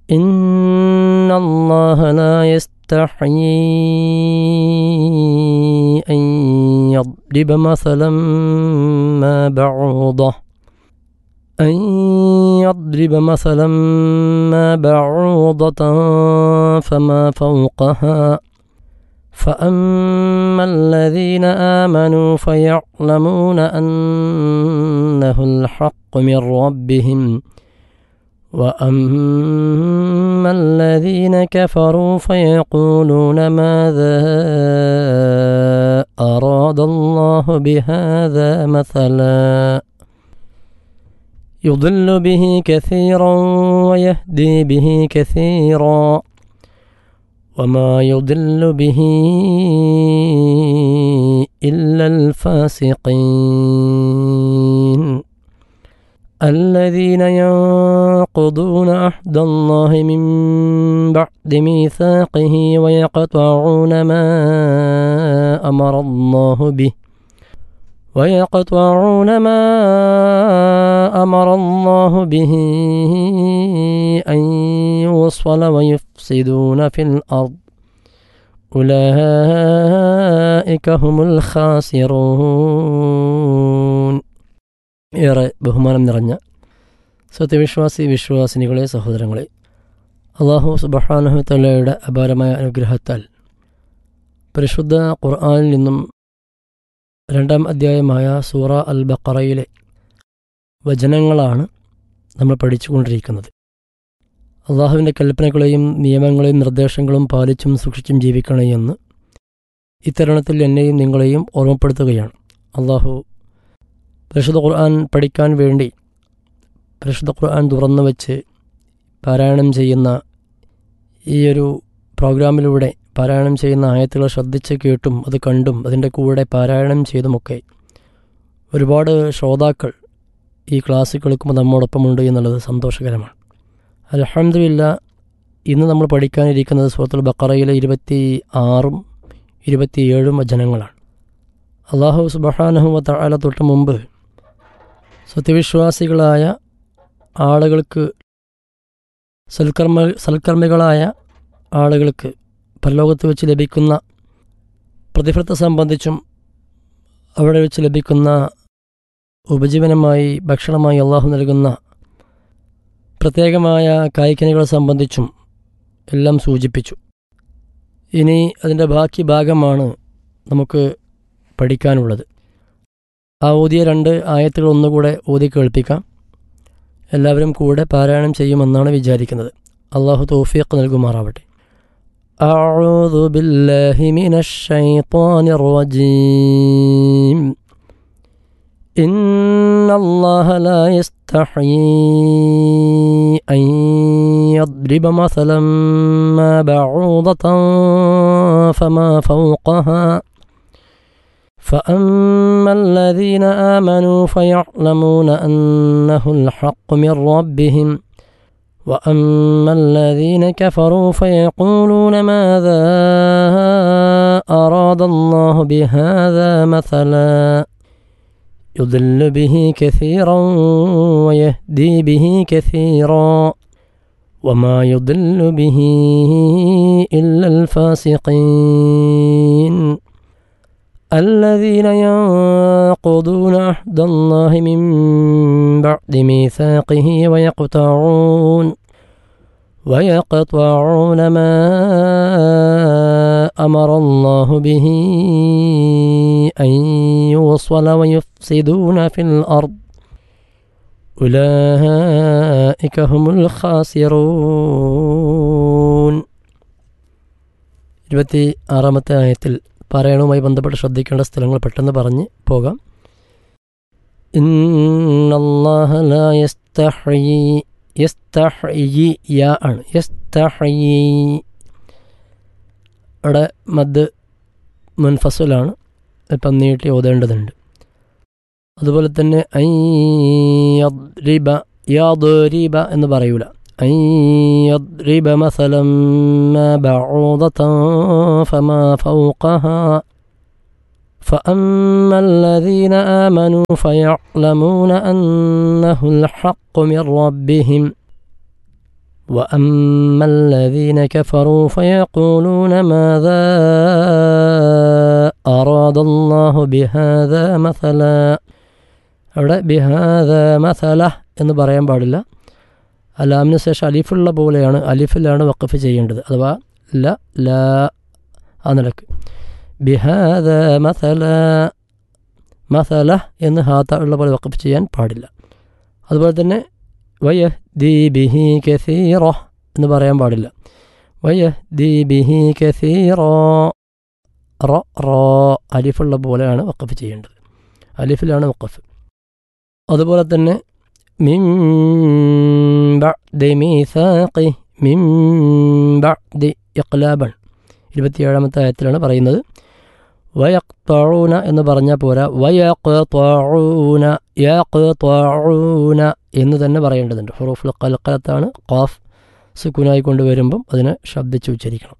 إن الله لا يستحيي أن يضرب مثلا ما بعوضة أن يضرب مثلا ما بعوضة فما فوقها فأما الذين آمنوا فيعلمون أنه الحق من ربهم وأما الذين كفروا فيقولون ماذا أراد الله بهذا مثلا يضل به كثيرا ويهدي به كثيرا وما يضل به إلا الفاسقين الذين ينقضون عهد الله من بعد ميثاقه ويقطعون ما أمر الله به ويقطعون ما أمر الله به أن يوصل ويفسدون في الأرض أولئك هم الخاسرون ഏറെ ബഹുമാനം നിറഞ്ഞ സത്യവിശ്വാസി വിശ്വാസിനികളെ സഹോദരങ്ങളെ അള്ളാഹു സുബഹാനഹു തല്ലയുടെ അപാരമായ അനുഗ്രഹത്താൽ പരിശുദ്ധ ഖുർആാനിൽ നിന്നും രണ്ടാം അധ്യായമായ സൂറ അൽ ബക്കറയിലെ വചനങ്ങളാണ് നമ്മൾ പഠിച്ചുകൊണ്ടിരിക്കുന്നത് അള്ളാഹുവിൻ്റെ കൽപ്പനകളെയും നിയമങ്ങളെയും നിർദ്ദേശങ്ങളും പാലിച്ചും സൂക്ഷിച്ചും ജീവിക്കണേ എന്ന് ഇത്തരുണത്തിൽ എന്നെയും നിങ്ങളെയും ഓർമ്മപ്പെടുത്തുകയാണ് അള്ളാഹു പരിശുദ്ധ ഖുർആൻ പഠിക്കാൻ വേണ്ടി പരിശുദ്ധ ഖുർആൻ തുറന്നു വെച്ച് പാരായണം ചെയ്യുന്ന ഈ ഒരു പ്രോഗ്രാമിലൂടെ പാരായണം ചെയ്യുന്ന ആയത്തുകൾ ശ്രദ്ധിച്ച് കേട്ടും അത് കണ്ടും അതിൻ്റെ കൂടെ പാരായണം ചെയ്തുമൊക്കെ ഒരുപാട് ശ്രോതാക്കൾ ഈ ക്ലാസ് കേൾക്കുമ്പോൾ നമ്മോടൊപ്പമുണ്ട് എന്നുള്ളത് സന്തോഷകരമാണ് അലഹമില്ല ഇന്ന് നമ്മൾ പഠിക്കാനിരിക്കുന്നത് സുഹൃത്തുൽ ബക്കറയിലെ ഇരുപത്തി ആറും ഇരുപത്തിയേഴും വചനങ്ങളാണ് അള്ളാഹു സുബഹാനഹുവ തആല തൊട്ട് മുമ്പ് സത്യവിശ്വാസികളായ ആളുകൾക്ക് സൽക്കർമ്മ സൽക്കർമ്മികളായ ആളുകൾക്ക് പരലോകത്ത് വെച്ച് ലഭിക്കുന്ന പ്രതിഫലത്തെ സംബന്ധിച്ചും അവിടെ വെച്ച് ലഭിക്കുന്ന ഉപജീവനമായി ഭക്ഷണമായി അള്ളാഹു നൽകുന്ന പ്രത്യേകമായ കായ്ക്കനികളെ സംബന്ധിച്ചും എല്ലാം സൂചിപ്പിച്ചു ഇനി അതിൻ്റെ ബാക്കി ഭാഗമാണ് നമുക്ക് പഠിക്കാനുള്ളത് ആ ഓതിയ രണ്ട് ആയത്തുകൾ ഒന്നുകൂടെ ഓതി കേൾപ്പിക്കാം എല്ലാവരും കൂടെ പാരായണം ചെയ്യുമെന്നാണ് വിചാരിക്കുന്നത് അള്ളാഹു തൗഫീഖ് നൽകുമാറാവട്ടെ أعوذ بالله من الشيطان الرجيم إن الله لا يستحيي أن يضرب مثلا ما بعوضة فما فوقها فأما الذين آمنوا فيعلمون أنه الحق من ربهم وأما الذين كفروا فيقولون ماذا أراد الله بهذا مثلا يضل به كثيرا ويهدي به كثيرا وما يضل به إلا الفاسقين الذين ينقضون عهد الله من بعد ميثاقه ويقطعون ويقطعون ما أمر الله به أن يوصل ويفسدون في الأرض أولئك هم الخاسرون ഇരുപത്തി ആറാമത്തെ ആയത്തിൽ പാരായണവുമായി ബന്ധപ്പെട്ട് ശ്രദ്ധിക്കേണ്ട സ്ഥലങ്ങൾ പെട്ടെന്ന് പറഞ്ഞ് പോകാം ഇന്നല്ലാഹ ലാ യസ്തഹയി യസ്തഹയി യാ ആണ് യസ്തഹയി അവിടെ മദ് മുൻഫസുലാണ് ഇപ്പം നീട്ടി ഓതേണ്ടതുണ്ട് അതുപോലെ തന്നെ ഐ യദ്രിബ യാദരിബ എന്ന് പറയൂല أن يضرب مثلا ما بعوضة فما فوقها فأما الذين آمنوا فيعلمون أنه الحق من ربهم وأما الذين كفروا فيقولون ماذا أراد الله بهذا مثلا അവിടെ ബിഹാദ മസല എന്ന് പറയാൻ പാടില്ല അലാമിന് ശേഷം അലിഫുള്ള പോലെയാണ് അലിഫിലാണ് വഖഫ് ചെയ്യേണ്ടത് അഥവാ ല ല ആ നിലക്ക് ബിഹാദ മസല മസല എന്ന് ഹാത്ത ഉള്ള പോലെ വഖഫ് ചെയ്യാൻ പാടില്ല അതുപോലെ തന്നെ വയഹ് ദി ബിഹി കസീറ എന്ന് പറയാൻ പാടില്ല വയഹ് ദി ബിഹി കസീറ റ റോ അലിഫുള്ള പോലെയാണ് വഖഫ് ചെയ്യേണ്ടത് അലിഫിലാണ് വഖഫ് അതുപോലെ തന്നെ മിം ബഅദി മീസാഖി മിം ബഅദി ഇഖ്ലാബൻ ഇരുപത്തിയേഴാമത്തെ ആയത്തിലാണ് പറയുന്നത് വയക്തൂന എന്ന് പറഞ്ഞാൽ പോരാ വയക്തൂന യക്തൂന എന്ന് തന്നെ പറയേണ്ടതുണ്ട് ഹുറൂഫുൽ കൽക്കലത്താണ് ഖാഫ് സുക്കുനായി കൊണ്ടുവരുമ്പം അതിനെ ശബ്ദിച്ച് ഉച്ചരിക്കണം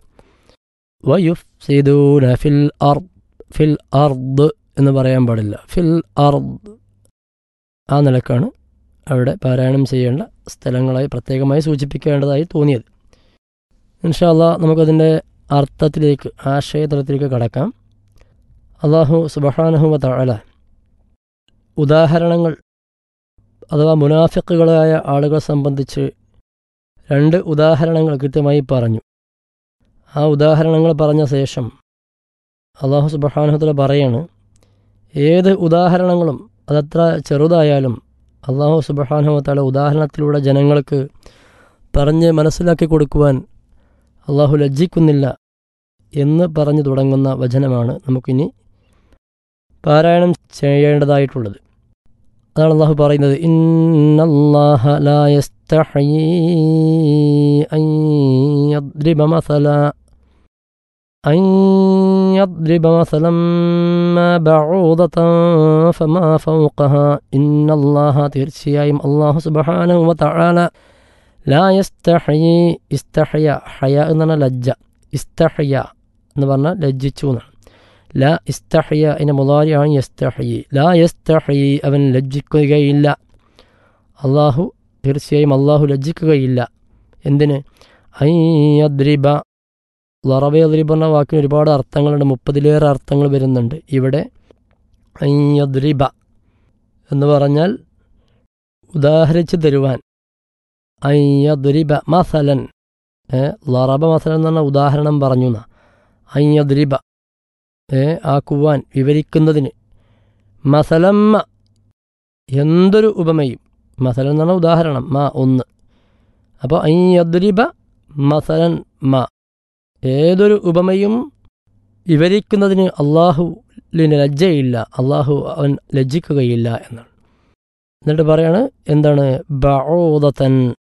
വയുഫ്സിദൂന ഫിൽ അർദ് ഫിൽ അർദ് എന്ന് പറയാൻ പാടില്ല ഫിൽ അർദ് ആ നിലക്കാണ് അവിടെ പാരായണം ചെയ്യേണ്ട സ്ഥലങ്ങളായി പ്രത്യേകമായി സൂചിപ്പിക്കേണ്ടതായി തോന്നിയത് ഇൻഷാല്ല നമുക്കതിൻ്റെ അർത്ഥത്തിലേക്ക് ആശയതലത്തിലേക്ക് കടക്കാം അള്ളാഹു സുബഹാനഹുമ തഴല ഉദാഹരണങ്ങൾ അഥവാ മുനാഫിക്കുകളായ ആളുകളെ സംബന്ധിച്ച് രണ്ട് ഉദാഹരണങ്ങൾ കൃത്യമായി പറഞ്ഞു ആ ഉദാഹരണങ്ങൾ പറഞ്ഞ ശേഷം അള്ളാഹു സുബഹാനുഹത്തല പറയാണ് ഏത് ഉദാഹരണങ്ങളും അതത്ര ചെറുതായാലും അള്ളാഹു സുബഹാനുഹത്തല ഉദാഹരണത്തിലൂടെ ജനങ്ങൾക്ക് പറഞ്ഞ് മനസ്സിലാക്കി കൊടുക്കുവാൻ അള്ളാഹു ലജ്ജിക്കുന്നില്ല എന്ന് പറഞ്ഞു തുടങ്ങുന്ന വചനമാണ് നമുക്കിനി പാരായണം ചെയ്യേണ്ടതായിട്ടുള്ളത് അതാണ് അള്ളാഹു പറയുന്നത് ഇന്നല്ലാഹ ലാ യസ്തഹയീ അൻ യദ്രിബ മസല أن يضرب مثلا ما بعوضة فما فوقها إن الله തീർച്ചയായും അള്ളാഹു സുബ്ഹാനഹു വതആല ലാ യസ്തഹയി ഇസ്തഹയ ഹയ എന്നാണ് ലജ്ജ ഇസ്തഹയ എന്ന് പറഞ്ഞാൽ ലജ്ജിച്ചു എന്നാണ് ലാ ഇസ്തഹയ അതിൻ്റെ മുതാരിയാണ് യസ്തഹയി ലാ യസ്തഹയി അവൻ ലജ്ജിക്കുകയില്ല അള്ളാഹു തീർച്ചയായും അള്ളാഹു ലജ്ജിക്കുകയില്ല എന്തിന് ഐദ്രിബ ലറബയദ്രിബ് എന്ന വാക്കിന് ഒരുപാട് അർത്ഥങ്ങളുണ്ട് മുപ്പതിലേറെ അർത്ഥങ്ങൾ വരുന്നുണ്ട് ഇവിടെ ഐദ്രിബ എന്ന് പറഞ്ഞാൽ ഉദാഹരിച്ച് തരുവാൻ ഐദ്രിബ മസലൻ ലറബ മസലൻ എന്ന് പറഞ്ഞ ഉദാഹരണം പറഞ്ഞു എന്നാ ഐദ്രിബ ഏ ആക്കുവാൻ വിവരിക്കുന്നതിന് മസലമ്മ എന്തൊരു ഉപമയും മസലൻ എന്ന് പറഞ്ഞ ഉദാഹരണം മാ ഒന്ന് അപ്പോൾ ഐദ്രിബ മസലൻ മ ഏതൊരു ഉപമയും വിവരിക്കുന്നതിന് അള്ളാഹുവിന് ലജ്ജയില്ല അള്ളാഹു അവൻ ലജ്ജിക്കുകയില്ല എന്നാണ് എന്നിട്ട് പറയാണ് എന്താണ് ബഔദത്തൻ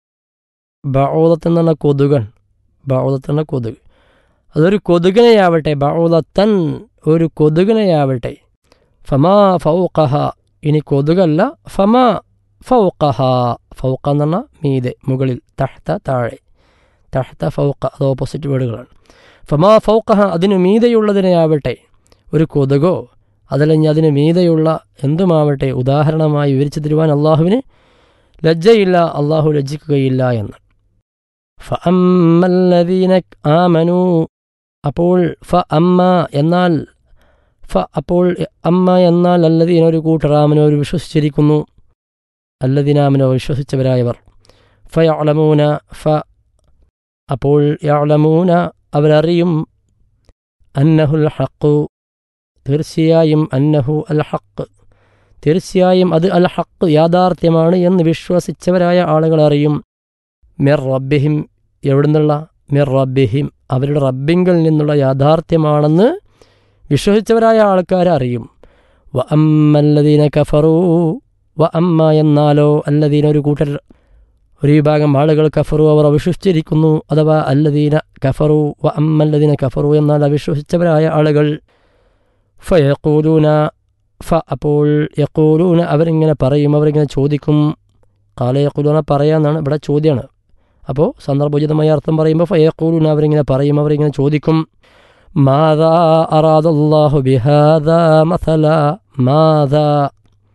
ബഔദത്തൻ എന്ന് പറഞ്ഞ കൊതുകൻ ബഔദത്തൻ എന്ന കൊതുക് അതൊരു കൊതുകിനെയാവട്ടെ ബൗദത്തൻ ഒരു കൊതുകിനെയാവട്ടെ ഫമാ ഫൗഖഹ ഇനി കൊതുകല്ല ഫമാ ഫൗഖഹ ഫൗഖ എന്ന് പറഞ്ഞാൽ മീതെ മുകളിൽ തഹ്ത താഴെ തഹ്ത ഫൗഖ അത് ഓപ്പോസിറ്റ് വേർഡുകളാണ് ഫമാ ഫൗഖഹ അതിനു മീതെയുള്ളതിനെയാവട്ടെ ഒരു കൊതുകോ അതല്ലെങ്കിൽ അതിന് മീതെയുള്ള എന്തുമാവട്ടെ ഉദാഹരണമായി വിവരിച്ചു തരുവാൻ അള്ളാഹുവിന് ലജ്ജയില്ല അള്ളാഹു ലജ്ജിക്കുകയില്ല എന്ന് ഫ അമ്മല്ലദീന ആമനു അപ്പോൾ ഫ അമ്മ എന്നാൽ ഫ അപ്പോൾ അമ്മ എന്നാൽ അല്ലദീന ഒരു കൂട്ടറാമനോ ഒരു വിശ്വസിച്ചിരിക്കുന്നു അല്ലദീനാമനോ വിശ്വസിച്ചവരായവർ ഫ യഅലമൂന ഫ അപ്പോൾ യഅലമൂന അവരറിയും അന്നഹുൽ ഹക്കു തീർച്ചയായും അന്നഹു അൽ ഹക്ക് തീർച്ചയായും അത് അൽ ഹക്ക് യാഥാർത്ഥ്യമാണ് എന്ന് വിശ്വസിച്ചവരായ ആളുകൾ അറിയും മിർ റബ്ബിഹിം എവിടുന്നുള്ള മിർ റബ്ബിഹിം അവരുടെ റബ്ബിങ്കിൽ നിന്നുള്ള യാഥാർത്ഥ്യമാണെന്ന് വിശ്വസിച്ചവരായ ആൾക്കാർ അറിയും വ അമ്മല്ലദീന കഫറൂ വ അമ്മ എന്നാലോ അല്ലദീന ഒരു കൂട്ടർ ഒരു വിഭാഗം ആളുകൾ കഫറു അവർ അവിശ്വസിച്ചിരിക്കുന്നു അഥവാ അല്ലദീന കഫറു വ അമ്മല്ലദീന കഫറു എന്നാൽ അവിശ്വസിച്ചവരായ ആളുകൾ ഫയക്കൂലൂന ഫ അപ്പോൾ യക്കൂലൂന അവരിങ്ങനെ പറയും അവരിങ്ങനെ ചോദിക്കും കാല യക്കൂലൂന പറയാന്നാണ് ഇവിടെ ചോദ്യമാണ് അപ്പോൾ സന്ദർഭോചിതമായ അർത്ഥം പറയുമ്പോൾ ഫയക്കൂലൂന അവരിങ്ങനെ പറയും അവരിങ്ങനെ ചോദിക്കും മാതാ അറാദല്ലാഹു ബിഹാദ മസല മാതാ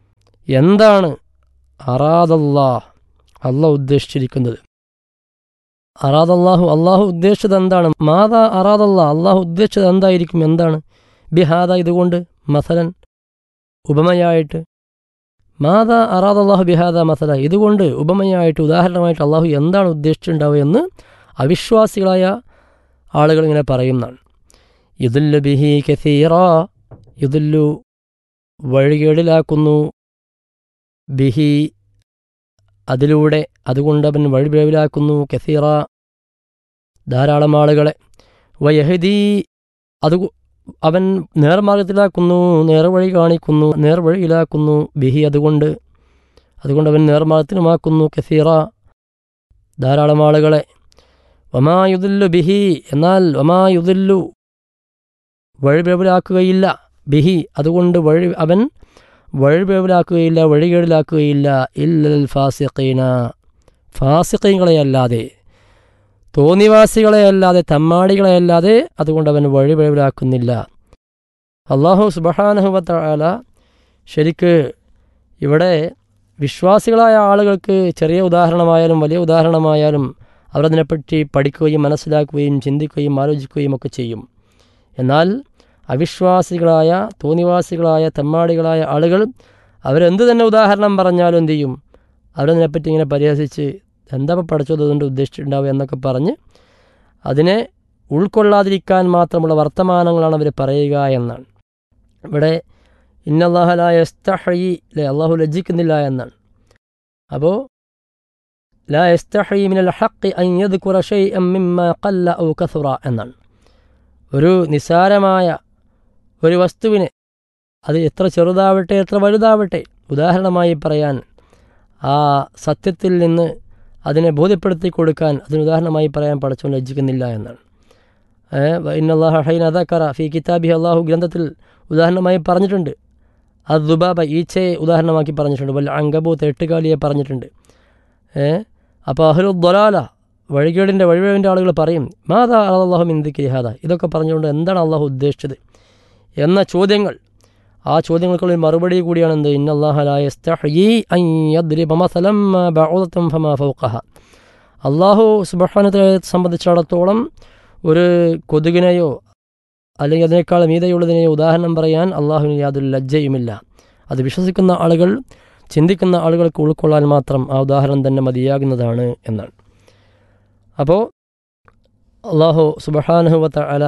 എന്താണ് അറാദല്ലാഹ് അല്ല ഉദ്ദേശിച്ചിരിക്കുന്നത് അറാദല്ലാഹു അള്ളാഹു ഉദ്ദേശിച്ചത് എന്താണ് മാതാ അറാദല്ല അള്ളാഹു ഉദ്ദേശിച്ചത് എന്തായിരിക്കും എന്താണ് ബിഹാദ ഇതുകൊണ്ട് മസലൻ ഉപമയായിട്ട് മാതാ അറാദല്ലാഹു ബിഹാദ മസല ഇതുകൊണ്ട് ഉപമയായിട്ട് ഉദാഹരണമായിട്ട് അള്ളാഹു എന്താണ് ഉദ്ദേശിച്ചിട്ടുണ്ടാവുക എന്ന് അവിശ്വാസികളായ ആളുകൾ ഇങ്ങനെ പറയുന്നതാണ് ഇതുല്ലു ബിഹി കസീറ ഇതുല്ലു വഴികേടിലാക്കുന്നു ബിഹി അതിലൂടെ അതുകൊണ്ട് അവൻ വഴിപിഴവിലാക്കുന്നു കസീറ ധാരാളം ആളുകളെ വയഹദി അത് അവൻ നേർമാർഗത്തിലാക്കുന്നു നേർവഴി കാണിക്കുന്നു നേർവഴിയിലാക്കുന്നു ബിഹി അതുകൊണ്ട് അതുകൊണ്ട് അവൻ നേർമാർഗത്തിനുമാക്കുന്നു കസീറ ധാരാളം ആളുകളെ വമായുദില്ലു ബിഹി എന്നാൽ വമായുദില്ലു വഴിപിഴവിലാക്കുകയില്ല ബിഹി അതുകൊണ്ട് വഴി അവൻ വഴിപിഴവിലാക്കുകയില്ല വഴികേടിലാക്കുകയില്ല ഇല്ലൽ ഫാസിഖീന ഫാസിഖീങ്ങളെയല്ലാതെ തോന്നിവാസികളെയല്ലാതെ തമ്മാടികളെയല്ലാതെ അതുകൊണ്ട് അവൻ വഴിപിഴവിലാക്കുന്നില്ല അള്ളാഹു സുബഹാനഹുബത്താല ശരിക്ക് ഇവിടെ വിശ്വാസികളായ ആളുകൾക്ക് ചെറിയ ഉദാഹരണമായാലും വലിയ ഉദാഹരണമായാലും അവർ അതിനെപ്പറ്റി പഠിക്കുകയും മനസ്സിലാക്കുകയും ചിന്തിക്കുകയും ആലോചിക്കുകയും ഒക്കെ ചെയ്യും എന്നാൽ അവിശ്വാസികളായ തോന്നിവാസികളായ തെമ്മാടികളായ ആളുകൾ അവരെന്ത് തന്നെ ഉദാഹരണം പറഞ്ഞാലും എന്തു ചെയ്യും അവരതിനെപ്പറ്റി ഇങ്ങനെ പരിഹസിച്ച് എന്താ പഠിച്ചത് അതുകൊണ്ട് ഉദ്ദേശിച്ചിട്ടുണ്ടാവുക എന്നൊക്കെ പറഞ്ഞ് അതിനെ ഉൾക്കൊള്ളാതിരിക്കാൻ മാത്രമുള്ള വർത്തമാനങ്ങളാണ് അവർ പറയുക എന്നാണ് ഇവിടെ ഇന്നല്ലാഹലായ എസ്തഹയി അല്ലെ അള്ളാഹു ലജ്ജിക്കുന്നില്ല എന്നാണ് അപ്പോൾ ലാ എസ്തഹയി മിനൽ ഹക്കി അയ്യത് കുറഷൈ മിമ്മ കല്ല ഔ കസുറ എന്നാണ് ഒരു നിസാരമായ ഒരു വസ്തുവിനെ അത് എത്ര ചെറുതാവട്ടെ എത്ര വലുതാവട്ടെ ഉദാഹരണമായി പറയാൻ ആ സത്യത്തിൽ നിന്ന് അതിനെ ബോധ്യപ്പെടുത്തി കൊടുക്കാൻ അതിന് ഉദാഹരണമായി പറയാൻ പഠിച്ചുകൊണ്ട് ലജ്ജിക്കുന്നില്ല എന്നാണ് ഇന്നല്ലാഹ ഹൈൻ അദാക്കറ ഫി കിതാബി അള്ളാഹു ഗ്രന്ഥത്തിൽ ഉദാഹരണമായി പറഞ്ഞിട്ടുണ്ട് അത് ദുബാബ ഈച്ചയെ ഉദാഹരണമാക്കി പറഞ്ഞിട്ടുണ്ട് വല്ല അങ്കബൂത്ത് എട്ടുകാലിയെ പറഞ്ഞിട്ടുണ്ട് ഏ അപ്പോൾ അഹ്ലു ദൊലാല വഴികേടിൻ്റെ വഴിവഴിവിൻ്റെ ആളുകൾ പറയും മാതാ അള്ളാഹു ഇന്ദിക്ക് ഹാദ ഇതൊക്കെ പറഞ്ഞുകൊണ്ട് എന്താണ് അള്ളാഹു ഉദ്ദേശിച്ചത് എന്ന ചോദ്യങ്ങൾ ആ ചോദ്യങ്ങൾക്കുള്ള മറുപടി കൂടിയാണ് എന്ത് ഇന്നല്ലാഹലായ അള്ളാഹു സുബഹാനത്തെ സംബന്ധിച്ചിടത്തോളം ഒരു കൊതുകിനെയോ അല്ലെങ്കിൽ അതിനേക്കാൾ മീതയുള്ളതിനെയോ ഉദാഹരണം പറയാൻ അള്ളാഹുവിന് യാതൊരു ലജ്ജയുമില്ല അത് വിശ്വസിക്കുന്ന ആളുകൾ ചിന്തിക്കുന്ന ആളുകൾക്ക് ഉൾക്കൊള്ളാൻ മാത്രം ആ ഉദാഹരണം തന്നെ മതിയാകുന്നതാണ് എന്നാണ് അപ്പോൾ അള്ളാഹു സുബഹാനുഹവത്ത അല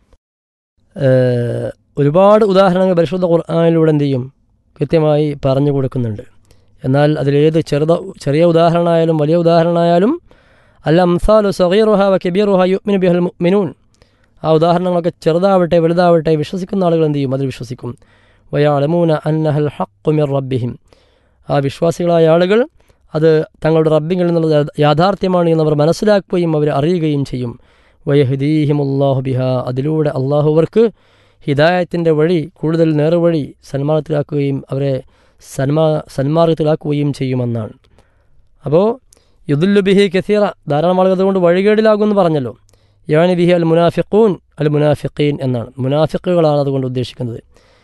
ഒരുപാട് ഉദാഹരണങ്ങൾ പരിശുദ്ധ ഖുർആാനിലൂടെ എന്ത് ചെയ്യും കൃത്യമായി പറഞ്ഞു കൊടുക്കുന്നുണ്ട് എന്നാൽ അതിലേത് ചെറുത ചെറിയ ഉദാഹരണമായാലും വലിയ ഉദാഹരണമായാലും അല്ല അംസാലു സഹീറുഹ വ കബീറുഹ യുമിനു ബിഹൽ മിനൂൻ ആ ഉദാഹരണങ്ങളൊക്കെ ചെറുതാവട്ടെ വലുതാവട്ടെ വിശ്വസിക്കുന്ന ആളുകൾ എന്ത് ചെയ്യും അതിൽ വിശ്വസിക്കും വയാളമൂന അന്നഹൽ ഹക്കുമിർ റബ്ബിഹിം ആ വിശ്വാസികളായ ആളുകൾ അത് തങ്ങളുടെ റബ്ബിങ്ങിൽ നിന്നുള്ള യാഥാർത്ഥ്യമാണ് എന്നവർ മനസ്സിലാക്കുകയും അവർ അറിയുകയും ചെയ്യും വയഹദീഹിമുല്ലാഹു ബിഹ അതിലൂടെ അള്ളാഹു അവർക്ക് ഹിദായത്തിൻ്റെ വഴി കൂടുതൽ നേർവഴി സന്മാർഗത്തിലാക്കുകയും അവരെ സന്മാ സന്മാർഗത്തിലാക്കുകയും ചെയ്യുമെന്നാണ് അപ്പോൾ യുദുല്ലു ബിഹി കസീറ ധാരാളം ആളുകൾ അതുകൊണ്ട് വഴികേടിലാകുമെന്ന് പറഞ്ഞല്ലോ യാനി ബിഹി അൽ മുനാഫിഖൂൻ അൽ മുനാഫിഖീൻ എന്നാണ് മുനാഫിക്കുകളാണ് അതുകൊണ്ട് ഉദ്ദേശിക്കുന്നത്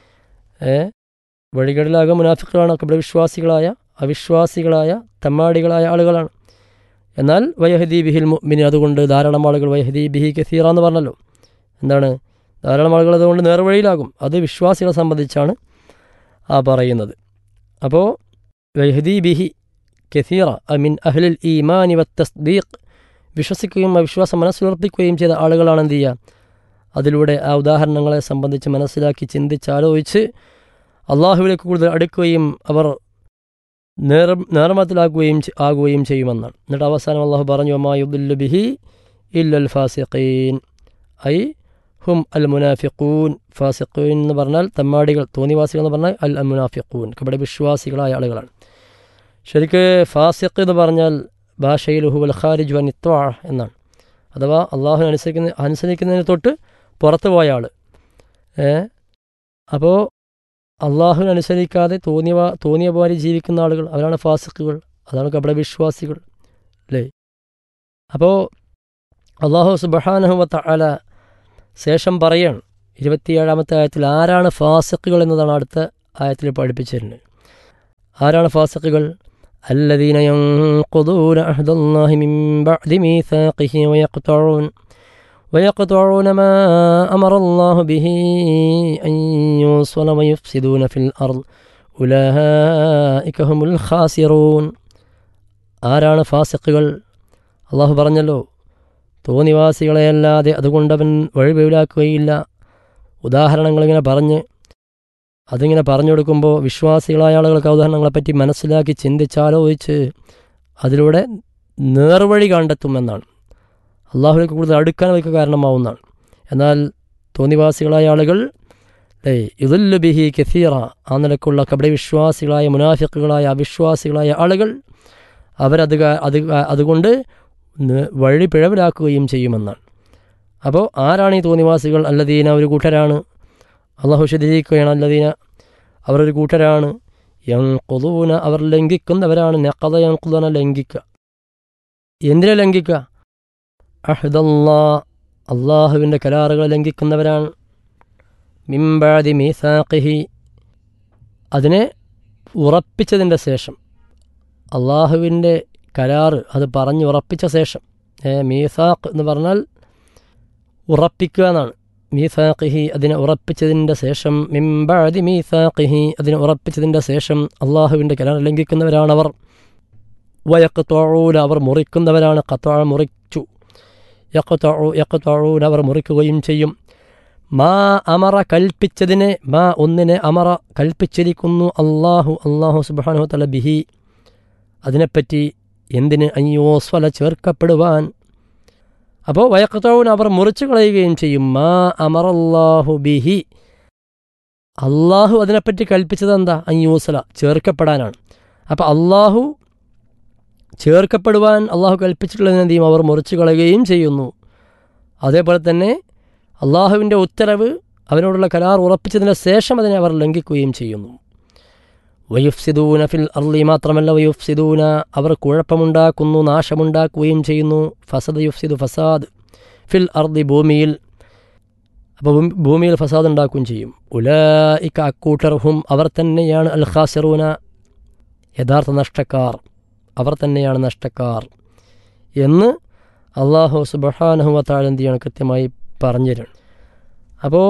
ഏ വഴികേടിലാകുക മുനാഫിക്കുകളാണ് ഇവിടെ വിശ്വാസികളായ അവിശ്വാസികളായ തമ്മാടികളായ ആളുകളാണ് എന്നാൽ വയഹദി ബിഹിൽ മുഅ്മിനി അതുകൊണ്ട് ധാരാളം ആളുകൾ വയഹദി ബിഹി കസീറ എന്ന് പറഞ്ഞല്ലോ എന്താണ് ധാരാളം ആളുകൾ അതുകൊണ്ട് നേർവഴിയിലാകും അത് വിശ്വാസികളെ സംബന്ധിച്ചാണ് ആ പറയുന്നത് അപ്പോൾ വയഹദി ബിഹി കസീറ അമിൻ അഹ്ലിൽ ഈമാനി വ തസ്ദീഖ് വിശ്വസിക്കുകയും അവിശ്വാസം മനസ്സിലുറപ്പിക്കുകയും ചെയ്ത ആളുകളാണ് എന്ത് ചെയ്യുക അതിലൂടെ ആ ഉദാഹരണങ്ങളെ സംബന്ധിച്ച് മനസ്സിലാക്കി ചിന്തിച്ചാലോചിച്ച് അള്ളാഹുവിലേക്ക് കൂടുതൽ അടുക്കുകയും അവർ നേർ നേർമത്തിലാക്കുകയും ആകുകയും ചെയ്യുമെന്നാണ് എന്നിട്ട് അവസാനം അള്ളാഹു പറഞ്ഞു അമ്മായുദ്ദുല്ലു ബിഹി ഇല്ലൽ ഫാസിഖീൻ ഐ ഹും അൽ മുനാഫിഖൂൻ ഫാസിഖൂൻ എന്ന് പറഞ്ഞാൽ തമ്മാടികൾ തോന്നിവാസികൾ എന്ന് പറഞ്ഞാൽ അൽ മുനാഫിഖൂൻ ഇവിടെ വിശ്വാസികളായ ആളുകളാണ് ശരിക്ക് ഫാസിഖ് എന്ന് പറഞ്ഞാൽ ഭാഷയിൽ ഹുവൽ ഖാരിജ് വൻ ഇത്വാ എന്നാണ് അഥവാ അള്ളാഹു അനുസരിക്കുന്ന അനുസരിക്കുന്നതിന് തൊട്ട് പുറത്തു പോയ ആൾ ഏ അപ്പോൾ അള്ളാഹുവിനെ അനുസരിക്കാതെ തോന്നിയ തോന്നിയ പോലെ ജീവിക്കുന്ന ആളുകൾ അവരാണ് ഫാസിഖുകൾ അതാണ് കപട വിശ്വാസികൾ അല്ലേ അപ്പോൾ അള്ളാഹു സുബഹാനഹുമത്ത അല ശേഷം പറയാണ് ഇരുപത്തിയേഴാമത്തെ ആയത്തിൽ ആരാണ് ഫാസിഖുകൾ എന്നതാണ് അടുത്ത ആയത്തിൽ പഠിപ്പിച്ചിരുന്നത് ആരാണ് ഫാസിഖുകൾ الذين ينقضون عهد الله من بعد ميثاقه ويقطعون ويقطعون ما أمر الله به أن يوصل ويفسدون في الأرض أولئك هم الخاسرون ആരാണ് ഫാസിഖുകൾ അള്ളാഹു പറഞ്ഞല്ലോ തോന്നിവാസികളെയല്ലാതെ അതുകൊണ്ടവൻ വഴിവീടാക്കുകയില്ല ഉദാഹരണങ്ങളിങ്ങനെ പറഞ്ഞ് അതിങ്ങനെ പറഞ്ഞു കൊടുക്കുമ്പോൾ വിശ്വാസികളായ ആളുകൾക്ക് ആ ഉദാഹരണങ്ങളെപ്പറ്റി മനസ്സിലാക്കി ചിന്തിച്ചാലോചിച്ച് അതിലൂടെ നേർവഴി കണ്ടെത്തുമെന്നാണ് അള്ളാഹുലേക്ക് കൂടുതൽ അടുക്കാൻ അവർക്ക് കാരണമാവുന്നതാണ് എന്നാൽ തോന്നിവാസികളായ ആളുകൾ ഡേ ഇതുല്ലു ബിഹി കസീറ ആ നിലക്കുള്ള കബഡി വിശ്വാസികളായ മുനാഫിക്കുകളായ അവിശ്വാസികളായ ആളുകൾ അവരത് അത് അതുകൊണ്ട് വഴി പിഴവിലാക്കുകയും ചെയ്യുമെന്നാണ് അപ്പോൾ ആരാണ് ഈ തോന്നിവാസികൾ അല്ലദീന ഒരു കൂട്ടരാണ് അള്ളാഹു ശരീരിക്കുകയാണ് അല്ലദീന അവരൊരു കൂട്ടരാണ് യങ്കുതൂന അവർ ലംഘിക്കുന്നവരാണ് നക്കത യങ്കുതന ലംഘിക്കുക എന്തിനെ ലംഘിക്കുക അഹ്ദല്ലാ അള്ളാഹുവിൻ്റെ കരാറുകൾ ലംഘിക്കുന്നവരാണ് മിംബാദി മീസാഖിഹി അതിനെ ഉറപ്പിച്ചതിൻ്റെ ശേഷം അള്ളാഹുവിൻ്റെ കരാറ് അത് പറഞ്ഞ് ഉറപ്പിച്ച ശേഷം മീസാഖ് എന്ന് പറഞ്ഞാൽ ഉറപ്പിക്കുക എന്നാണ് മീസാഖിഹി അതിനെ ഉറപ്പിച്ചതിൻ്റെ ശേഷം മിംബാദി മീസാഖിഹി അതിനെ ഉറപ്പിച്ചതിൻ്റെ ശേഷം അള്ളാഹുവിൻ്റെ കരാർ ലംഘിക്കുന്നവരാണവർ വയക്കത്തോഴൂല അവർ മുറിക്കുന്നവരാണ് കത്തോഴ മുറിച്ചു യക്കത്തോഴു യക്കത്തോഴൂല അവർ മുറിക്കുകയും ചെയ്യും മാ അമറ കൽപ്പിച്ചതിനെ മാ ഒന്നിനെ അമറ കൽപ്പിച്ചിരിക്കുന്നു അള്ളാഹു അള്ളാഹു സുബാനു തല ബിഹി അതിനെപ്പറ്റി എന്തിന് അയ്യോസ്വല ചേർക്കപ്പെടുവാൻ അപ്പോൾ വയക്കത്തോവിന് അവർ മുറിച്ചു കളയുകയും ചെയ്യും മാ അമറല്ലാഹു ബിഹി അള്ളാഹു അതിനെപ്പറ്റി കൽപ്പിച്ചത് എന്താ അയ്യൂസല ചേർക്കപ്പെടാനാണ് അപ്പോൾ അള്ളാഹു ചേർക്കപ്പെടുവാൻ അള്ളാഹു കൽപ്പിച്ചിട്ടുള്ളതിനെ എന്ത് ചെയ്യും അവർ മുറിച്ചു കളയുകയും ചെയ്യുന്നു അതേപോലെ തന്നെ അള്ളാഹുവിൻ്റെ ഉത്തരവ് അവനോടുള്ള കരാർ ഉറപ്പിച്ചതിന് ശേഷം അതിനെ അവർ ലംഘിക്കുകയും ചെയ്യുന്നു വയുഫ്സിദൂന ഫിൽ അർലി മാത്രമല്ല വയുഫ്സിദൂന അവർ കുഴപ്പമുണ്ടാക്കുന്നു നാശമുണ്ടാക്കുകയും ചെയ്യുന്നു ഫസദ് യുഫ്സിദു ഫസാദ് ഫിൽ അർദി ഭൂമിയിൽ അപ്പോൾ ഭൂമിയിൽ ഫസാദ് ഉണ്ടാക്കുകയും ചെയ്യും ഉലായിക്ക അക്കൂട്ടർഹും അവർ തന്നെയാണ് അൽ ഖാസിറൂന യഥാർത്ഥ നഷ്ടക്കാർ അവർ തന്നെയാണ് നഷ്ടക്കാർ എന്ന് അള്ളാഹു സുബഹാനഹുവ താഴെന്തിയാണ് കൃത്യമായി പറഞ്ഞു തരണം അപ്പോൾ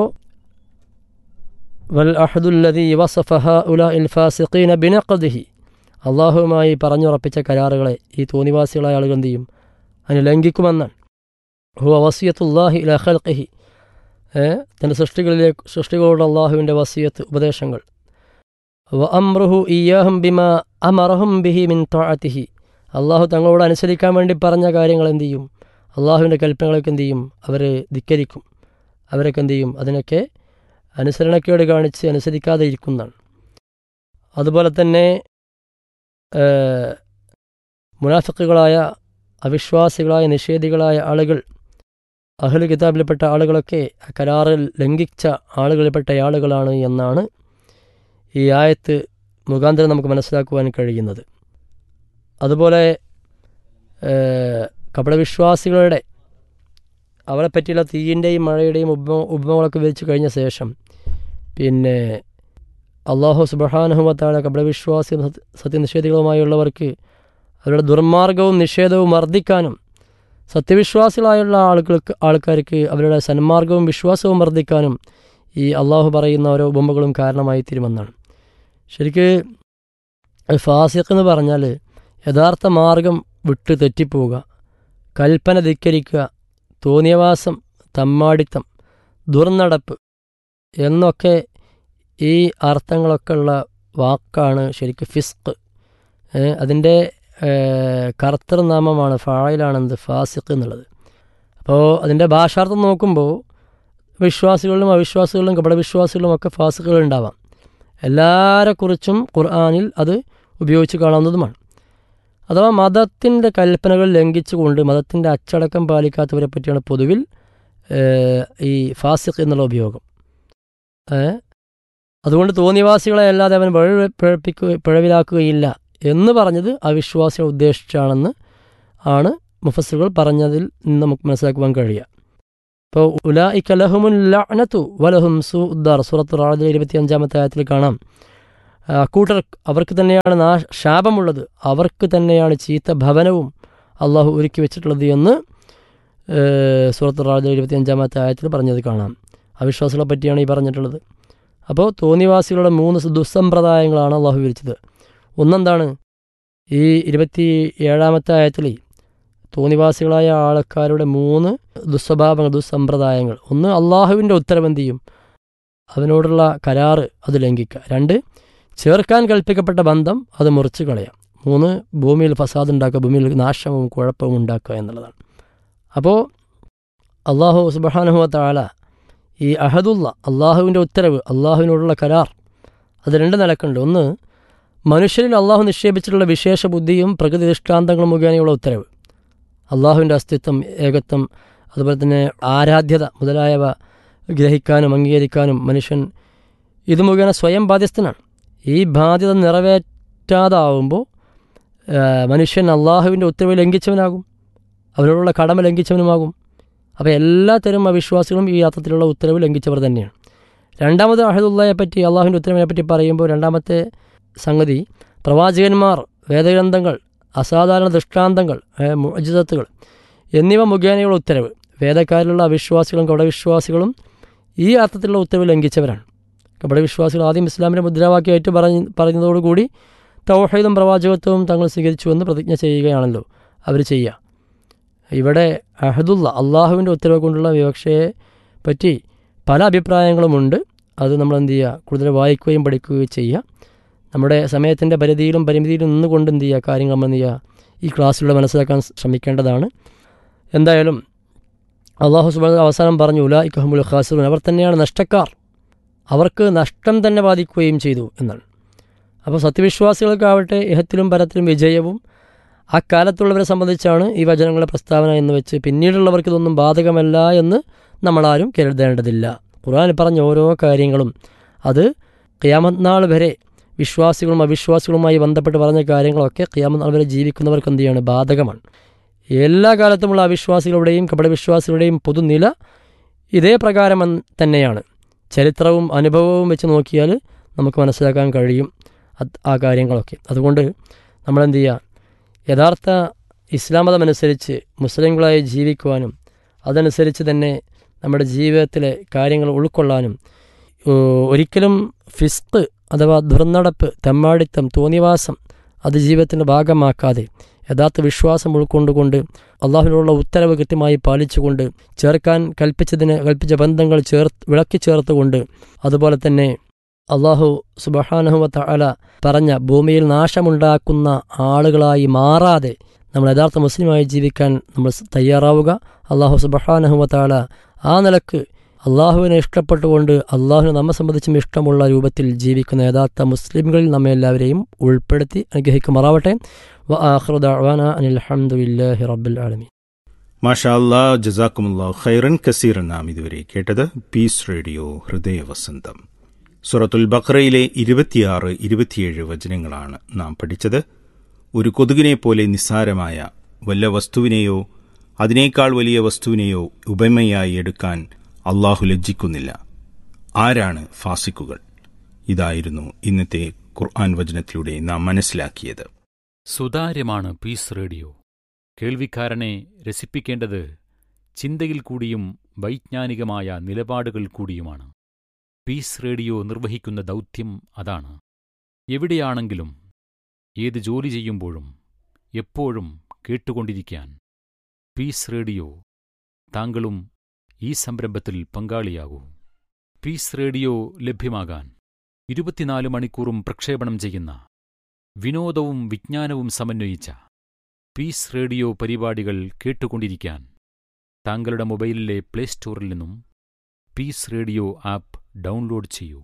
വൽ അഹദുല്ലതി വസഫഹ ഉല ഇൽ ഫാസിഖീന ബിനഖദിഹി അള്ളാഹുവുമായി പറഞ്ഞുറപ്പിച്ച കരാറുകളെ ഈ തോന്നിവാസികളായ ആളുകൾ എന്ത് ചെയ്യും അതിന് ലംഘിക്കുമെന്നാണ് ഹുവ വസിയത്തുല്ലാഹി ഇല ഖൽഖിഹി തൻ്റെ സൃഷ്ടികളിലേക്ക് സൃഷ്ടികളോട് അള്ളാഹുവിൻ്റെ വസിയത്ത് ഉപദേശങ്ങൾ വ അമ്രുഹു ഇയാഹും ബിമ അമറഹും ബിഹി മിൻ ത്വാഅത്തിഹി അള്ളാഹു തങ്ങളോട് അനുസരിക്കാൻ വേണ്ടി പറഞ്ഞ കാര്യങ്ങൾ എന്ത് ചെയ്യും അള്ളാഹുവിൻ്റെ കൽപ്പനകളൊക്കെ എന്ത് ചെയ്യും അവർ ധിക്കരിക്കും അവരൊക്കെ എന്ത് ചെയ്യും അതിനൊക്കെ അനുസരണക്കേട് കാണിച്ച് അനുസരിക്കാതെ ഇരിക്കുന്നതാണ് അതുപോലെ തന്നെ മുനാഫിക്കുകളായ അവിശ്വാസികളായ നിഷേധികളായ ആളുകൾ അഹ്ലു കിതാബിൽപ്പെട്ട ആളുകളൊക്കെ കരാറിൽ ലംഘിച്ച ആളുകളിൽപ്പെട്ട ആളുകളാണ് എന്നാണ് ഈ ആയത്ത് മുഖാന്തരം നമുക്ക് മനസ്സിലാക്കുവാൻ കഴിയുന്നത് അതുപോലെ കപടവിശ്വാസികളുടെ അവരെ പറ്റിയുള്ള തീയിൻ്റെയും മഴയുടെയും ഉപമ ഉപമകളൊക്കെ വിരിച്ചു കഴിഞ്ഞ ശേഷം പിന്നെ അള്ളാഹു സുബഹാനുഹമത്തായ കപടവിശ്വാസി സത്യനിഷേധികളുമായുള്ളവർക്ക് അവരുടെ ദുർമാർഗവും നിഷേധവും വർദ്ധിക്കാനും സത്യവിശ്വാസികളായുള്ള ആളുകൾക്ക് ആൾക്കാർക്ക് അവരുടെ സന്മാർഗവും വിശ്വാസവും വർദ്ധിക്കാനും ഈ അള്ളാഹു പറയുന്ന ഓരോ ഉപമകളും കാരണമായി തീരുമെന്നാണ് ശരിക്ക് ഫാസിഖ് എന്ന് പറഞ്ഞാൽ യഥാർത്ഥ മാർഗം വിട്ട് തെറ്റിപ്പോവുക കൽപ്പന ധിക്കരിക്കുക തോന്നിയവാസം തമ്മാടിത്തം ദുർനടപ്പ് എന്നൊക്കെ ഈ അർത്ഥങ്ങളൊക്കെ ഉള്ള വാക്കാണ് ശരിക്കും ഫിസ്ക് അതിൻ്റെ കർത്തൃനാമമാണ് ഫായിലാണെന്ത് ഫാസിഖ് എന്നുള്ളത് അപ്പോൾ അതിൻ്റെ ഭാഷാർത്ഥം നോക്കുമ്പോൾ വിശ്വാസികളിലും അവിശ്വാസികളിലും കപടവിശ്വാസികളിലും ഒക്കെ ഫാസിഖുകൾ ഉണ്ടാവാം എല്ലാവരെക്കുറിച്ചും ഖുർആാനിൽ അത് ഉപയോഗിച്ച് കാണാവുന്നതുമാണ് അഥവാ മതത്തിൻ്റെ കൽപ്പനകൾ ലംഘിച്ചുകൊണ്ട് മതത്തിൻ്റെ അച്ചടക്കം പാലിക്കാത്തവരെ പറ്റിയാണ് പൊതുവിൽ ഈ ഫാസിഖ് എന്നുള്ള ഉപയോഗം അതുകൊണ്ട് തോന്നിവാസികളെ അല്ലാതെ അവൻ വഴി പിഴപ്പിക്കുക പിഴവിലാക്കുകയില്ല എന്ന് പറഞ്ഞത് അവിശ്വാസികളെ ഉദ്ദേശിച്ചാണെന്ന് ആണ് മുഫസ്സുകൾ പറഞ്ഞതിൽ നിന്ന് നമുക്ക് മനസ്സിലാക്കുവാൻ കഴിയുക ഇപ്പോൾ ഉലായിക്കലഹുമുല്ലഅനത്തു വലഹും സു ഉദ്ദാർ സൂറത്ത് റാദിലെ ഇരുപത്തി അഞ്ചാമത്തെ ആയത്തിൽ കാണാം അക്കൂട്ടർ അവർക്ക് തന്നെയാണ് നാ ശാപമുള്ളത് അവർക്ക് തന്നെയാണ് ചീത്ത ഭവനവും അള്ളാഹു ഒരുക്കി വെച്ചിട്ടുള്ളത് എന്ന് സുഹൃത്ത് റാജ ഇരുപത്തിയഞ്ചാമത്തെ ആയത്തിൽ പറഞ്ഞത് കാണാം അവിശ്വാസികളെ പറ്റിയാണ് ഈ പറഞ്ഞിട്ടുള്ളത് അപ്പോൾ തോന്നിവാസികളുടെ മൂന്ന് ദുസ്സമ്പ്രദായങ്ങളാണ് അള്ളാഹു വിവരിച്ചത് ഒന്നെന്താണ് ഈ ഇരുപത്തി ഏഴാമത്തെ ആയത്തിൽ തോന്നിവാസികളായ ആൾക്കാരുടെ മൂന്ന് ദുസ്വഭാവങ്ങൾ ദുസ്സമ്പ്രദായങ്ങൾ ഒന്ന് അള്ളാഹുവിൻ്റെ ഉത്തരവന്തിയും അവനോടുള്ള കരാറ് അത് ലംഘിക്കുക രണ്ട് ചേർക്കാൻ കൽപ്പിക്കപ്പെട്ട ബന്ധം അത് മുറിച്ച് കളയാം മൂന്ന് ഭൂമിയിൽ ഫസാദ് ഉണ്ടാക്കുക ഭൂമിയിൽ നാശവും കുഴപ്പവും ഉണ്ടാക്കുക എന്നുള്ളതാണ് അപ്പോൾ അള്ളാഹു സുബാനുഹ താല ഈ അഹദുള്ള അള്ളാഹുവിൻ്റെ ഉത്തരവ് അള്ളാഹുവിനോടുള്ള കരാർ അത് രണ്ട് നിലക്കുണ്ട് ഒന്ന് മനുഷ്യരിൽ അള്ളാഹു നിക്ഷേപിച്ചിട്ടുള്ള വിശേഷ ബുദ്ധിയും പ്രകൃതി ദൃഷ്ടാന്തങ്ങളും മുഖേനയുള്ള ഉത്തരവ് അള്ളാഹുവിൻ്റെ അസ്തിത്വം ഏകത്വം അതുപോലെ തന്നെ ആരാധ്യത മുതലായവ ഗ്രഹിക്കാനും അംഗീകരിക്കാനും മനുഷ്യൻ ഇത് മുഖേന സ്വയം ബാധ്യസ്ഥനാണ് ഈ ബാധ്യത നിറവേറ്റാതാവുമ്പോൾ മനുഷ്യൻ അള്ളാഹുവിൻ്റെ ഉത്തരവ് ലംഘിച്ചവനാകും അവരോടുള്ള കടമ ലംഘിച്ചവനുമാകും അപ്പോൾ എല്ലാ തരം അവിശ്വാസികളും ഈ അർത്ഥത്തിലുള്ള ഉത്തരവ് ലംഘിച്ചവർ തന്നെയാണ് രണ്ടാമത് അഹദുള്ളയെ പറ്റി അള്ളാഹുവിൻ്റെ ഉത്തരവിനെ പറ്റി പറയുമ്പോൾ രണ്ടാമത്തെ സംഗതി പ്രവാചകന്മാർ വേദഗ്രന്ഥങ്ങൾ അസാധാരണ ദൃഷ്ടാന്തങ്ങൾ മുജിതത്തുകൾ എന്നിവ മുഖേനയുള്ള ഉത്തരവ് വേദക്കാരിലുള്ള അവിശ്വാസികളും കപടവിശ്വാസികളും ഈ അർത്ഥത്തിലുള്ള ഉത്തരവ് ലംഘിച്ചവരാണ് കപടവിശ്വാസികൾ ആദ്യം ഇസ്ലാമിൻ്റെ മുദ്രാവാക്യമായിട്ട് പറഞ്ഞ് പറഞ്ഞതോടുകൂടി തൗഹീദും പ്രവാചകത്വവും തങ്ങൾ സ്വീകരിച്ചുവെന്ന് പ്രതിജ്ഞ ചെയ്യുകയാണല്ലോ അവർ ചെയ്യുക ഇവിടെ അഹദുള്ള അള്ളാഹുവിൻ്റെ ഉത്തരവ് കൊണ്ടുള്ള വിവക്ഷയെ പറ്റി പല അഭിപ്രായങ്ങളുമുണ്ട് അത് നമ്മൾ എന്ത് ചെയ്യുക കൂടുതൽ വായിക്കുകയും പഠിക്കുകയും ചെയ്യുക നമ്മുടെ സമയത്തിൻ്റെ പരിധിയിലും പരിമിതിയിലും നിന്നുകൊണ്ട് എന്ത് ചെയ്യുക കാര്യങ്ങൾ നമ്മൾ എന്ത് ചെയ്യുക ഈ ക്ലാസ്സിലൂടെ മനസ്സിലാക്കാൻ ശ്രമിക്കേണ്ടതാണ് എന്തായാലും അള്ളാഹു സുബാൻ അവസാനം പറഞ്ഞു ഉല ഇക്കഹമുൽ ഖാസിറുൻ അവർ തന്നെയാണ് നഷ്ടക്കാർ അവർക്ക് നഷ്ടം തന്നെ ബാധിക്കുകയും ചെയ്തു എന്നാണ് അപ്പോൾ സത്യവിശ്വാസികൾക്കാവട്ടെ ഇഹത്തിലും പരത്തിലും വിജയവും ആ കാലത്തുള്ളവരെ സംബന്ധിച്ചാണ് ഈ വചനങ്ങളുടെ പ്രസ്താവന എന്ന് വെച്ച് പിന്നീടുള്ളവർക്ക് ഇതൊന്നും ബാധകമല്ല എന്ന് നമ്മളാരും കരുതേണ്ടതില്ല ഖുർആൻ പറഞ്ഞ ഓരോ കാര്യങ്ങളും അത് ഖിയാമത് നാൾ വരെ വിശ്വാസികളും അവിശ്വാസികളുമായി ബന്ധപ്പെട്ട് പറഞ്ഞ കാര്യങ്ങളൊക്കെ ഖിയാമത് നാൾ വരെ ജീവിക്കുന്നവർക്ക് എന്ത് ചെയ്യാണ് ബാധകമാണ് എല്ലാ കാലത്തുമുള്ള അവിശ്വാസികളുടെയും കപടവിശ്വാസികളുടെയും പൊതുനില ഇതേ പ്രകാരം തന്നെയാണ് ചരിത്രവും അനുഭവവും വെച്ച് നോക്കിയാൽ നമുക്ക് മനസ്സിലാക്കാൻ കഴിയും ആ കാര്യങ്ങളൊക്കെ അതുകൊണ്ട് നമ്മളെന്ത് ചെയ്യുക യഥാർത്ഥ ഇസ്ലാം മതമനുസരിച്ച് മുസ്ലിങ്ങളായി ജീവിക്കുവാനും അതനുസരിച്ച് തന്നെ നമ്മുടെ ജീവിതത്തിലെ കാര്യങ്ങൾ ഉൾക്കൊള്ളാനും ഒരിക്കലും ഫിസ്ക് അഥവാ ദുർനടപ്പ് തെമ്മാടിത്തം തോന്നിവാസം അത് ജീവിതത്തിൻ്റെ ഭാഗമാക്കാതെ യഥാർത്ഥ വിശ്വാസം ഉൾക്കൊണ്ടുകൊണ്ട് അള്ളാഹുവിനുള്ള ഉത്തരവ് കൃത്യമായി പാലിച്ചുകൊണ്ട് ചേർക്കാൻ കൽപ്പിച്ചതിന് കൽപ്പിച്ച ബന്ധങ്ങൾ ചേർത്ത് വിളക്കി ചേർത്തുകൊണ്ട് അതുപോലെ തന്നെ അള്ളാഹു സുബഹാനഹുവത്ത അല പറഞ്ഞ ഭൂമിയിൽ നാശമുണ്ടാക്കുന്ന ആളുകളായി മാറാതെ നമ്മൾ യഥാർത്ഥ മുസ്ലിമായി ജീവിക്കാൻ നമ്മൾ തയ്യാറാവുക അള്ളാഹു സുബഹാനഹുവത്ത അല ആ നിലക്ക് അള്ളാഹുവിനെ ഇഷ്ടപ്പെട്ടുകൊണ്ട് അള്ളാഹുവിനെ നമ്മെ സംബന്ധിച്ചും ഇഷ്ടമുള്ള രൂപത്തിൽ ജീവിക്കുന്ന യഥാർത്ഥ മുസ്ലിംകളിൽ നമ്മെ എല്ലാവരെയും ഉൾപ്പെടുത്തി അനുഗ്രഹിക്കുമാറാവട്ടെ വ ആഹ്റുദാന അനിൽഹമുല്ലാഹി റബ്ബുൽ ആലമീൻ മാഷാ അല്ലാ ജസാക്കുമുല്ലാ ഖൈറൻ കസീർ നാം ഇതുവരെ കേട്ടത് പീസ് റേഡിയോ ഹൃദയ വസന്തം സുറത്തുൽ ബഖറയിലെ ഇരുപത്തിയാറ് ഇരുപത്തിയേഴ് വചനങ്ങളാണ് നാം പഠിച്ചത് ഒരു കൊതുകിനെ പോലെ നിസ്സാരമായ വല്ല വസ്തുവിനെയോ അതിനേക്കാൾ വലിയ വസ്തുവിനെയോ ഉപമയായി എടുക്കാൻ അള്ളാഹു ലജ്ജിക്കുന്നില്ല ആരാണ് ഫാസിക്കുകൾ ഇതായിരുന്നു ഇന്നത്തെ ഖുർആൻ വചനത്തിലൂടെ നാം മനസ്സിലാക്കിയത് സുതാര്യമാണ് പീസ് റേഡിയോ കേൾവിക്കാരനെ രസിപ്പിക്കേണ്ടത് ചിന്തയിൽ കൂടിയും വൈജ്ഞാനികമായ നിലപാടുകൾ കൂടിയുമാണ് പീസ് റേഡിയോ നിർവഹിക്കുന്ന ദൗത്യം അതാണ് എവിടെയാണെങ്കിലും ഏത് ജോലി ചെയ്യുമ്പോഴും എപ്പോഴും കേട്ടുകൊണ്ടിരിക്കാൻ പീസ് റേഡിയോ താങ്കളും ഈ സംരംഭത്തിൽ പങ്കാളിയാകൂ പീസ് റേഡിയോ ലഭ്യമാകാൻ ഇരുപത്തിനാല് മണിക്കൂറും പ്രക്ഷേപണം ചെയ്യുന്ന വിനോദവും വിജ്ഞാനവും സമന്വയിച്ച പീസ് റേഡിയോ പരിപാടികൾ കേട്ടുകൊണ്ടിരിക്കാൻ താങ്കളുടെ മൊബൈലിലെ പ്ലേ സ്റ്റോറിൽ നിന്നും പീസ് റേഡിയോ ആപ്പ് ഡൗൺലോഡ് ചെയ്യൂ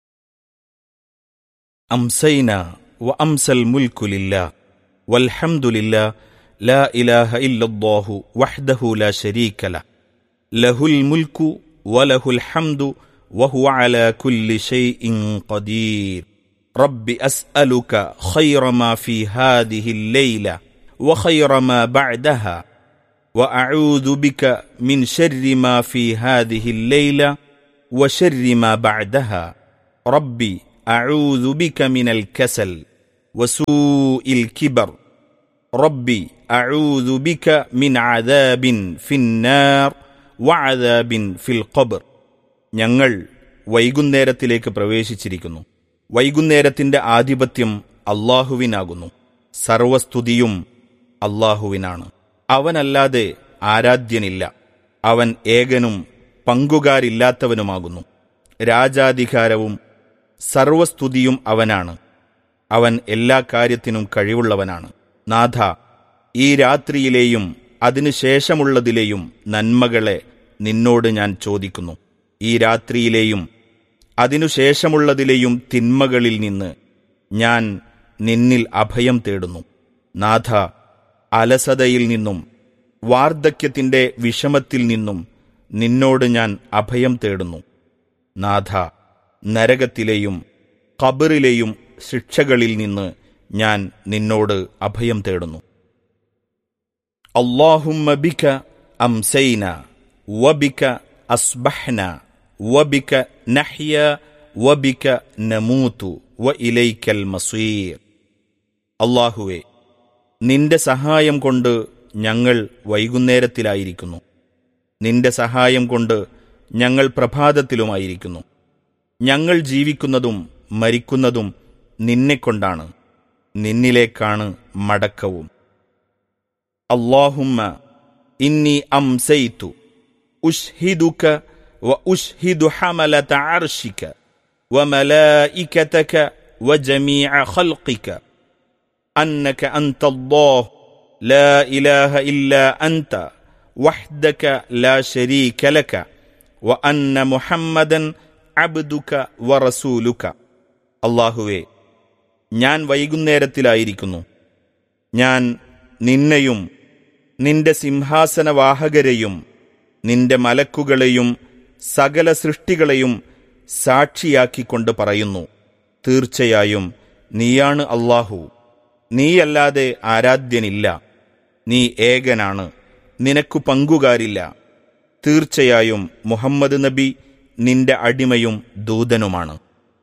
أمسينا وأمسى الملك لله والحمد لله لا إله إلا الله وحده لا شريك له له الملك وله الحمد وهو على كل شيء قدير رب أسألك خير ما في هذه الليلة وخير ما بعدها وأعوذ بك من شر ما في هذه الليلة وشر ما بعدها ربي أعوذ بك من الكسل وسوء الكبر ربي أعوذ بك من عذاب في النار وعذاب في القبر ഞങ്ങൾ വൈകുന്നേരത്തിലേക്ക് പ്രവേശിച്ചിരിക്കുന്നു വൈകുന്നേരത്തിന്റെ ആധിപത്യം അള്ളാഹുവിനാകുന്നു സർവസ്തുതിയും അള്ളാഹുവിനാണ് അവനല്ലാതെ ആരാധ്യനില്ല അവൻ ഏകനും പങ്കുകാരില്ലാത്തവനുമാകുന്നു രാജാധികാരവും സർവസ്തുതിയും അവനാണ് അവൻ എല്ലാ കാര്യത്തിനും കഴിവുള്ളവനാണ് നാഥ ഈ രാത്രിയിലെയും അതിനുശേഷമുള്ളതിലെയും നന്മകളെ നിന്നോട് ഞാൻ ചോദിക്കുന്നു ഈ രാത്രിയിലെയും അതിനുശേഷമുള്ളതിലെയും തിന്മകളിൽ നിന്ന് ഞാൻ നിന്നിൽ അഭയം തേടുന്നു നാഥ അലസതയിൽ നിന്നും വാർദ്ധക്യത്തിന്റെ വിഷമത്തിൽ നിന്നും നിന്നോട് ഞാൻ അഭയം തേടുന്നു നാഥ നരകത്തിലെയും ഖബറിലെയും ശിക്ഷകളിൽ നിന്ന് ഞാൻ നിന്നോട് അഭയം തേടുന്നു اللهم بك أمسينا وبك أصبحنا وبك نحيا وبك نموت وإليك المصير അള്ളാഹുവെ നിന്റെ സഹായം കൊണ്ട് ഞങ്ങൾ വൈകുന്നേരത്തിലായിരിക്കുന്നു നിന്റെ സഹായം കൊണ്ട് ഞങ്ങൾ പ്രഭാതത്തിലുമായിരിക്കുന്നു ഞങ്ങൾ ജീവിക്കുന്നതും മരിക്കുന്നതും നിന്നെക്കൊണ്ടാണ് നിന്നിലേക്കാണ് മടക്കവും اللهم إني أمسيت أشهدك وأشهد حملة عرشك وملائكتك وجميع خلقك أنك أنت الله لا إله إلا أنت وحدك لا شريك لك وأن محمدا عبدك ورسولك അള്ളാഹുവേ ഞാൻ വൈകുന്നേരത്തിലായിരിക്കുന്നു ഞാൻ നിന്നെയും നിന്റെ സിംഹാസനവാഹകരെയും നിന്റെ മലക്കുകളെയും സകല സൃഷ്ടികളെയും സാക്ഷിയാക്കിക്കൊണ്ട് പറയുന്നു തീർച്ചയായും നീയാണ് അള്ളാഹു നീയല്ലാതെ ആരാധ്യനില്ല നീ ഏകനാണ് നിനക്കു പങ്കുകാരില്ല തീർച്ചയായും മുഹമ്മദ് നബി നിന്റെ അടിമയും ദൂതനുമാണ്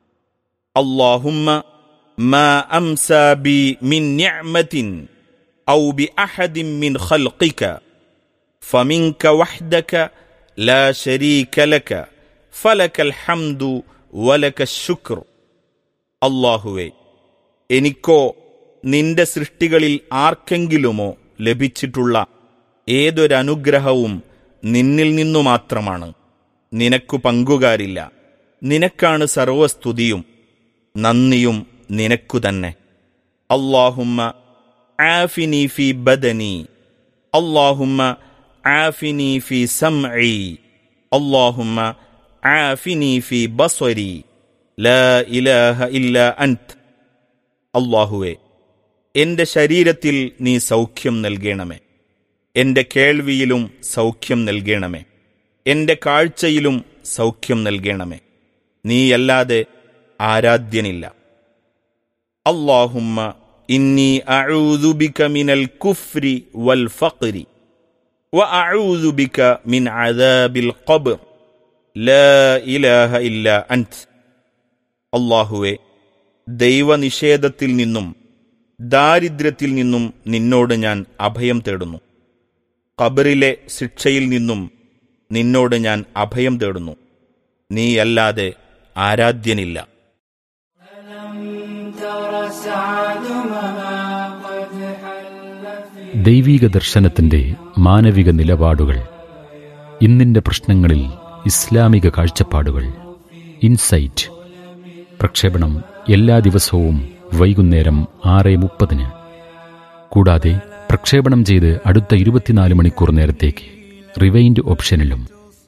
اللهم ما امسى بي من نعمه او باحد من خلقك فمنك وحدك لا شريك لك فلك الحمد ولك الشكر അള്ളാഹുവേ എനിക്കോ നിന്റെ സൃഷ്ടികളിൽ ആർക്കെങ്കിലുമോ ലഭിച്ചിട്ടുള്ള ഏതൊരനുഗ്രഹവും നിന്നിൽ നിന്നു മാത്രമാണ് നിനക്കു പങ്കുകാരില്ല നിനക്കാണ് സർവസ്തുതിയും നന്ദിയും നിനക്കു തന്നെ അള്ളാഹുമ്മ ആഫിനി ഫി ബദനി അള്ളാഹുമ്മ ആഫിനി ഫി സംഇ അള്ളാഹുമ്മ ആഫിനി ഫി ബസ്വരി ലാ ഇലാഹ ഇല്ല അൻത് അള്ളാഹുവെ എന്റെ ശരീരത്തിൽ നീ സൗഖ്യം നൽകണമേ എന്റെ കേൾവിയിലും സൗഖ്യം നൽകണമേ എന്റെ കാഴ്ചയിലും സൗഖ്യം നൽകണമേ നീയല്ലാതെ ആരാധ്യനില്ല അള്ളാഹുമ്മ ഇന്നി അഊദു ബിക മിനൽ കുഫ്രി വൽ ഫഖ്രി وأعوذ بك من عذاب القبر لا إله إلا أنت അള്ളാഹുവെ ദൈവനിഷേധത്തിൽ നിന്നും ദാരിദ്ര്യത്തിൽ നിന്നും നിന്നോട് ഞാൻ അഭയം തേടുന്നു ഖബറിലെ ശിക്ഷയിൽ നിന്നും നിന്നോട് ഞാൻ അഭയം തേടുന്നു നീയല്ലാതെ ആരാധ്യനില്ല ദൈവീക ദർശനത്തിന്റെ മാനവിക നിലപാടുകൾ ഇന്നിന്റെ പ്രശ്നങ്ങളിൽ ഇസ്ലാമിക കാഴ്ചപ്പാടുകൾ ഇൻസൈറ്റ് പ്രക്ഷേപണം എല്ലാ ദിവസവും വൈകുന്നേരം ആറ് മുപ്പതിന് കൂടാതെ പ്രക്ഷേപണം ചെയ്ത് അടുത്ത ഇരുപത്തിനാല് മണിക്കൂർ നേരത്തേക്ക് റിവൈൻഡ് ഓപ്ഷനിലും